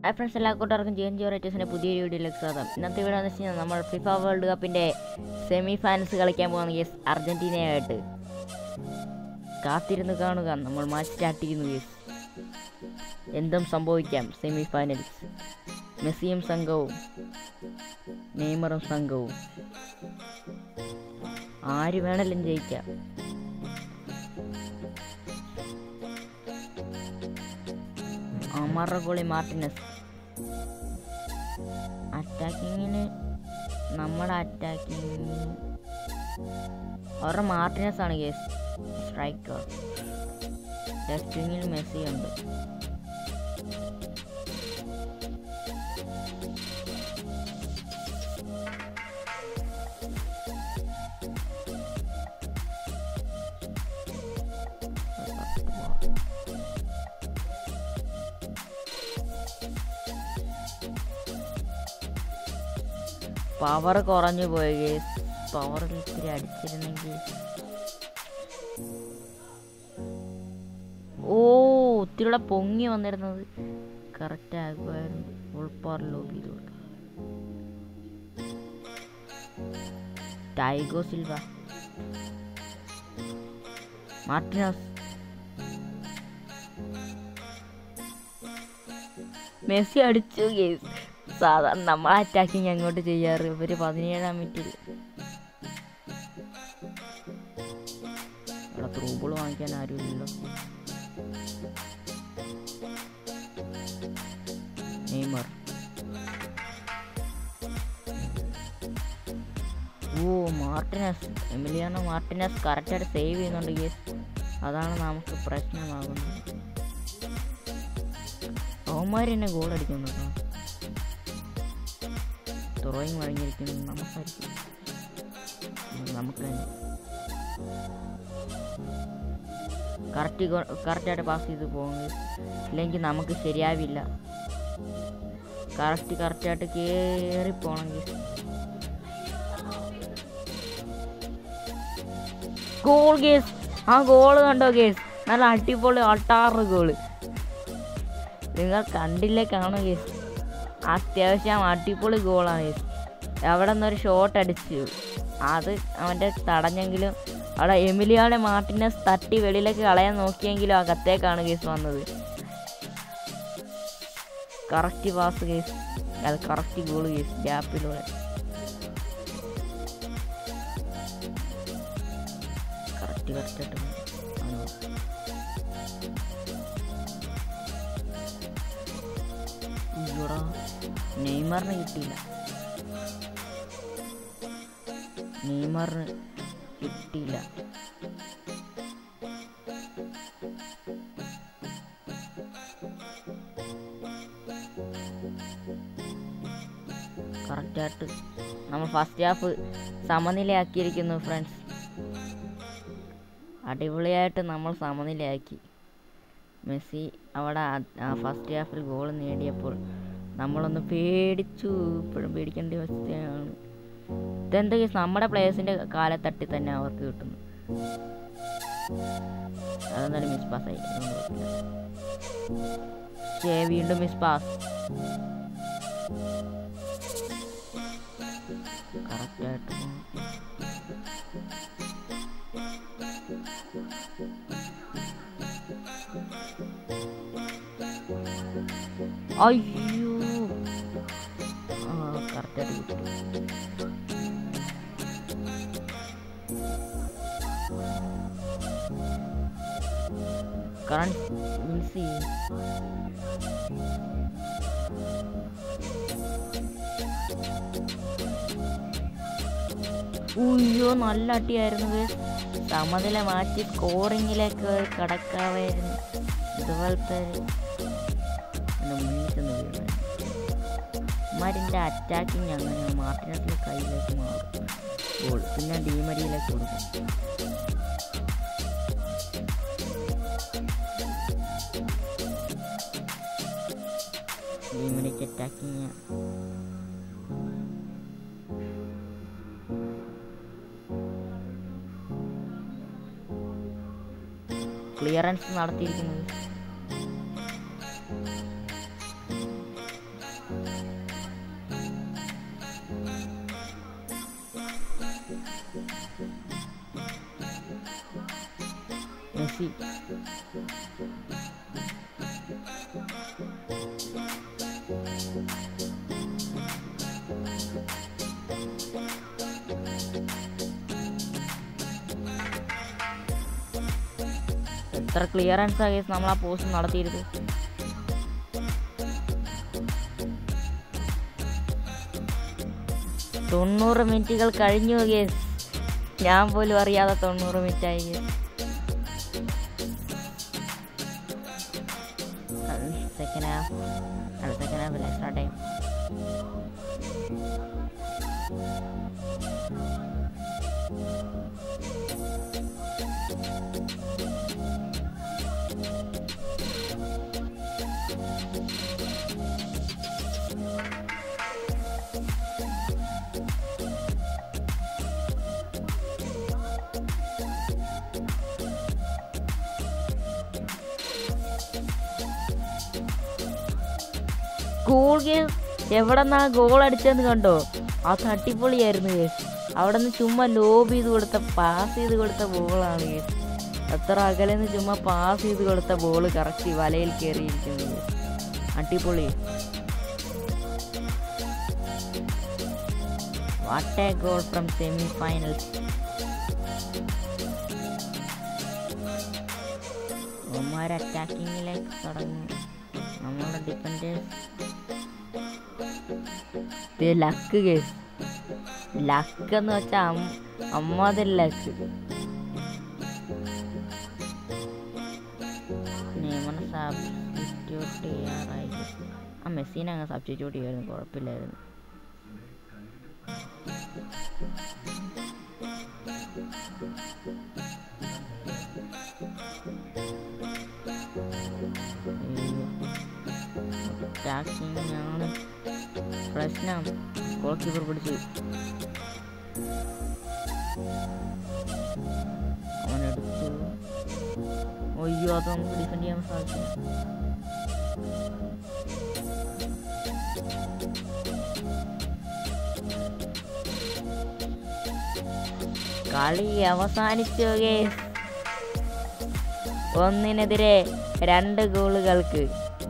hi friends എല്ലാ കൂട്ടുകാർക്കും G N G റൈറ്റേഴ്സിൻ്റെ പുതിയൊരു വീഡിയോയിലേക്ക് സ്വാഗതം ഇന്നത്തെ വീഡിയോ എന്ന് വെച്ച് കഴിഞ്ഞാൽ നമ്മൾ ഫിഫ വേൾഡ് കപ്പിൻ്റെ സെമി ഫൈനൽസ് കളിക്കാൻ പോകുന്ന യെസ് അർജൻറ്റീനയായിട്ട് കാത്തിരുന്ന് കാണുക നമ്മൾ മാച്ച് സ്റ്റാർട്ട് ചെയ്യുന്നു യെസ് എന്തും സംഭവിക്കാം സെമി ഫൈനൽസ് മെസ്സിയും സംഘവും നെയ്മറും സംഘവും ആര് വേണേലും ജയിക്കാം അമറ ഗോളി മാർട്ടിനസ് അറ്റാക്കിങ്ങിന് നമ്മുടെ അറ്റാക്കിങ് അവരുടെ മാർട്ടിനസ് ആണ് കേസ് സ്ട്രൈക്കർ ലെഫ്റ്റ് വിങ്ങിൽ മെസ്സി ഉണ്ട് പവർ കുറഞ്ഞു പോയി കേസ് പവർ ഇത്തിരി അടിച്ചിരുന്നെങ്കിൽ ഓ ഒത്തിരിയുടെ പൊങ്ങി വന്നിരുന്നത് കറക്റ്റ് ആകുമായിരുന്നു ഉൾപ്പാർ ലോബി ചെയ്തോട്ടെ ടൈഗോ സിൽവ മാർട്ടിനസ് മെസ്സി അടിച്ചു കേസ് സാധാരണ നമ്മൾ അറ്റാക്കിങ് അങ്ങോട്ട് ചെയ്യാറ് ഇവര് പതിനേഴാം മിനിറ്റിൽ ഇവിടെ ത്രൂബിൾ വാങ്ങിക്കാൻ ആരുമില്ലല്ലോ നെയ്മർ ഓ മാർട്ടിനസ് എമിലിയാനോ മാർട്ടിനസ് കറക്റ്റായിട്ട് സേവ് ചെയ്യുന്നുണ്ട് കേസ് അതാണ് നമുക്ക് പ്രശ്നമാകുന്നത് അവന്മാർ എന്നെ ഗോൾ അടിക്കുന്നു കേട്ടോ ത്രോയിങ് വഴങ്ങിയിരിക്കുന്നു നമുക്കായിരിക്കും നമുക്ക് തന്നെ കറക്റ്റ് കറക്റ്റായിട്ട് പാസ് ചെയ്ത് പോകുന്നത് ഇല്ലെങ്കിൽ നമുക്ക് ശരിയാവില്ല കറക്റ്റ് കറക്റ്റായിട്ട് കയറി പോകണമെങ്കിൽ ഗോൾ കേസ് ആ ഗോള് കണ്ടോ കേസ് നല്ല അടിപൊളി അട്ടാറ് ഗോള് നിങ്ങൾ കണ്ടില്ലേ കാണും കേസ് അത്യാവശ്യം അടിപൊളി ഗോളാണ് കേസ് അവിടെ നിന്നൊരു ഷോട്ട് അടിച്ചു അത് അവൻ്റെ തടഞ്ഞെങ്കിലും അവിടെ എമിലിയാനെ മാർട്ടിനസ് തട്ടി വെളിയിലേക്ക് കളയാൻ നോക്കിയെങ്കിലും അകത്തേക്കാണ് കേസ് വന്നത് കറക്റ്റ് പാസ് കേസ് അത് കറക്റ്റ് ഗോൾ കേസ് ഗ്യാപ്പിലൂടെ കറക്റ്റ് കറക്റ്റായിട്ട് അയ്യോടാ നെയ്മറിന് കിട്ടിയില്ല നെയ്മറിന് കിട്ടിയില്ല കറക്റ്റായിട്ട് നമ്മൾ ഫസ്റ്റ് ഹാഫ് സമനിലയാക്കിയിരിക്കുന്നു ഫ്രണ്ട്സ് അടിപൊളിയായിട്ട് നമ്മൾ സമനിലയാക്കി മെസ്സി അവിടെ ഫസ്റ്റ് ഹാഫിൽ ഗോൾ നേടിയപ്പോൾ നമ്മളൊന്ന് പേടിച്ചു ഇപ്പോഴും പേടിക്കേണ്ട അവസ്ഥയാണ് ഇതെന്താ കേസ് നമ്മുടെ പ്ലേയേഴ്സിൻ്റെ കാലത്തട്ടി തന്നെ അവർക്ക് കിട്ടുന്നു അതെന്തായാലും മിസ് പാസ്സായി പക്ഷേ വീണ്ടും മിസ് പാസ് കറക്റ്റായിട്ട് അയ്യോ ആ കറക്റ്റായിട്ട് കിട്ടി കറണ്ട് മിൻസി ഉയ്യോ നല്ല അടിയായിരുന്നു സമനില മാറ്റി സ്കോറിങ്ങിലേക്ക് കടക്കാവായിരുന്നു ഇതുപോലത്തെ മുന്നിട്ട് മാരിൻ്റെ അറ്റാക്കിങ് അങ്ങനെ മാർട്ടിനസിൻ്റെ കയ്യിലേക്ക് മാറും ഗോൾ പിന്നെ ഡീമരിയിലേക്ക് കൊടുക്കും ഡീമരിക്ക് അറ്റാക്കിങ് ക്ലിയറൻസ് നടത്തിയിരിക്കുന്നത് മെസ്സി എത്ര ക്ലിയറൻസ് ആ കേസ് നമ്മൾ ആ പോസ്റ്റ് നടത്തിയിരുന്നത് തൊണ്ണൂറ് മിനിറ്റുകൾ കഴിഞ്ഞു കേസ് ഞാൻ പോലും അറിയാതെ തൊണ്ണൂറ് മിനിറ്റ് ആയി കേസ് സെക്കൻഡ് ഹാഫ് അല്ല second half extra time goal game എവിടെ നിന്നാ ഗോൾ അടിച്ചതെന്ന് കണ്ടോ ആ തട്ടിപ്പൊളിയായിരുന്നു കേസ് അവിടെ നിന്ന് ചുമ്മാ ലോബ് ചെയ്ത് കൊടുത്ത പാസ് ചെയ്ത് കൊടുത്ത ബോളാണ് കേസ് എത്ര അകലെ നിന്ന് ചുമ്മാ പാസ് ചെയ്ത് കൊടുത്ത ബോൾ കറക്റ്റ് വലയിൽ കയറിയിരിക്കുന്നത് അടിപൊളി what a goal from semi finals Omar അറ്റാക്കിങ്ങിലേക്ക് തുടങ്ങി നമ്മളുടെ ഡിഫൻഡേഴ്സ് ഇത് ലക്ക് കേസ് ലക്ക് എന്ന് വെച്ചാൽ അമ്മാതിരി ലക്ക് നിയമന സബ്സ്റ്റിറ്റ്യൂട്ട് ചെയ്യാറായി ആ മെസ്സിനെ അങ്ങ് സബ്സ്റ്റിറ്റ്യൂട്ട് ചെയ്യായിരുന്നു കുഴപ്പമില്ലായിരുന്നു അറ്റാക്കിങ് ആണ് പ്രശ്നം ഗോൾ കീപ്പർ പിടിച്ചു അവനെടുത്തു അയ്യോ അത് നമുക്ക് ഡിഫെൻഡ് ചെയ്യാൻ സാധിക്കും കളി അവസാനിച്ചു ഗേസ് ഒന്നിനെതിരെ രണ്ട് ഗോളുകൾക്ക്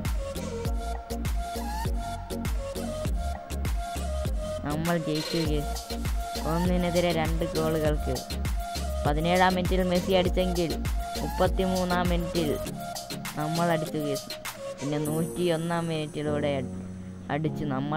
നമ്മൾ ജയിച്ചു ഗേസ് ഒന്നിനെതിരെ രണ്ട് ഗോളുകൾക്ക് പതിനേഴാം മിനിറ്റിൽ മെസ്സി അടിച്ചെങ്കിൽ മുപ്പത്തി മൂന്നാം മിനിറ്റിൽ നമ്മൾ അടിച്ചു കേസ് പിന്നെ നൂറ്റി ഒന്നാം മിനിറ്റിലൂടെ അടി- അടിച്ച് നമ്മൾ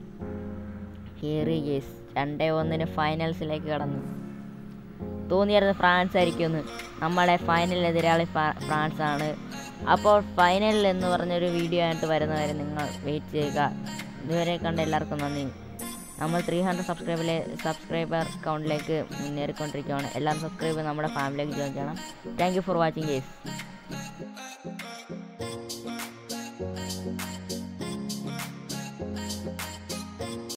കയറി കേസ് രണ്ടേ ഒന്നിന് ഫൈനൽസിലേക്ക് കടന്നു തോന്നിയായിരുന്നു ഫ്രാൻസ് ആയിരിക്കുമെന്ന് നമ്മളെ ഫൈനൽ എതിരാളി ഫ്രാ- ഫ്രാൻസ് ആണ് അപ്പോൾ ഫൈനലിൽ എന്ന് പറഞ്ഞൊരു വീഡിയോ ആയിട്ട് വരുന്നവരെ നിങ്ങൾ വെയിറ്റ് ചെയ്യുക ഇതുവരെ കണ്ട എല്ലാവർക്കും നന്ദി നമ്മൾ ത്രീ ഹൺഡ്രഡ് സബ്സ്ക്രൈബിലെ സബ്സ്ക്രൈബർ അക്കൗണ്ടിലേക്ക് മുന്നേറിക്കൊണ്ടിരിക്കുകയാണ് എല്ലാം സബ്സ്ക്രൈബ് നമ്മുടെ ഫാമിലിയിലേക്ക് ജോയിൻ ചെയ്യണം thank you for watching guys